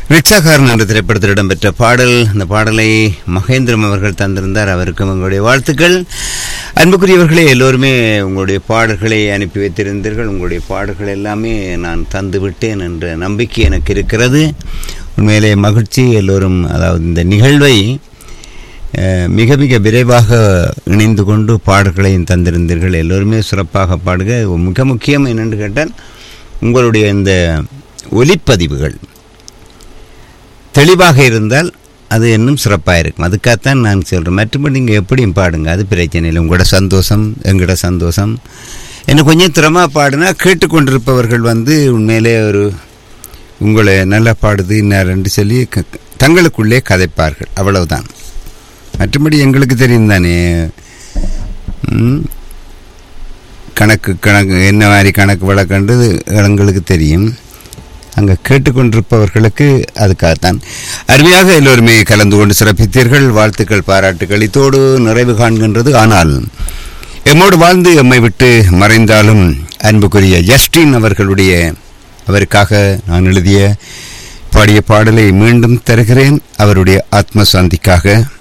ரிக்ஷாக்காரன் என்ற திரைப்படத்தில் இடம்பெற்ற பாடல் அந்த பாடலை மகேந்திரம் அவர்கள் தந்திருந்தார் அவருக்கும் உங்களுடைய வாழ்த்துக்கள் அன்புக்குரியவர்களே எல்லோருமே உங்களுடைய பாடல்களை அனுப்பி வைத்திருந்தீர்கள் உங்களுடைய பாடல்கள் எல்லாமே நான் தந்து விட்டேன் என்ற நம்பிக்கை எனக்கு இருக்கிறது உண்மையிலே மகிழ்ச்சி எல்லோரும் அதாவது இந்த நிகழ்வை அஹ், மிக மிக விரைவாக இணைந்து கொண்டு பாடல்களையும் தந்திருந்தீர்கள் எல்லோருமே சிறப்பாக பாடுக மிக முக்கியம் என்னென்று கேட்டால் உங்களுடைய இந்த ஒலிப்பதிவுகள் தெளிவாக இருந்தால் அது இன்னும் சிறப்பாக இருக்கும் அதுக்காகத்தான் நான் சொல்கிறேன் மற்றபடி நீங்கள் எப்படியும் பாடுங்க அது பிரச்சனை இல்லை உங்களோட சந்தோஷம் எங்களோட சந்தோஷம் என்ன கொஞ்சம் திறமாக பாடுனா கேட்டுக்கொண்டிருப்பவர்கள் வந்து உண்மையிலே ஒரு உங்களை நல்லா பாடுது இன்னாரென்று சொல்லி க- தங்களுக்குள்ளே கதைப்பார்கள் அவ்வளவுதான் மற்றபடி எங்களுக்கு தெரியும் தானே ம், கணக்கு கணக்கு என்ன மாதிரி கணக்கு வழக்கன்றது எங்களுக்கு தெரியும் அங்கே கேட்டுக்கொண்டிருப்பவர்களுக்கு அதுக்காகத்தான் அருமையாக எல்லோருமே கலந்து கொண்டு சிறப்பித்தீர்கள் வாழ்த்துக்கள் பாராட்டுக்கள் இத்தோடு நிறைவு காண்கின்றது ஆனால் எம்மோடு வாழ்ந்து எம்மை விட்டு மறைந்தாலும் அன்புக்குரிய ஜஸ்டின் அவர்களுடைய அவருக்காக நான் எழுதிய பாடிய பாடலை மீண்டும் தருகிறேன் அவருடைய ஆத்ம சாந்திக்காக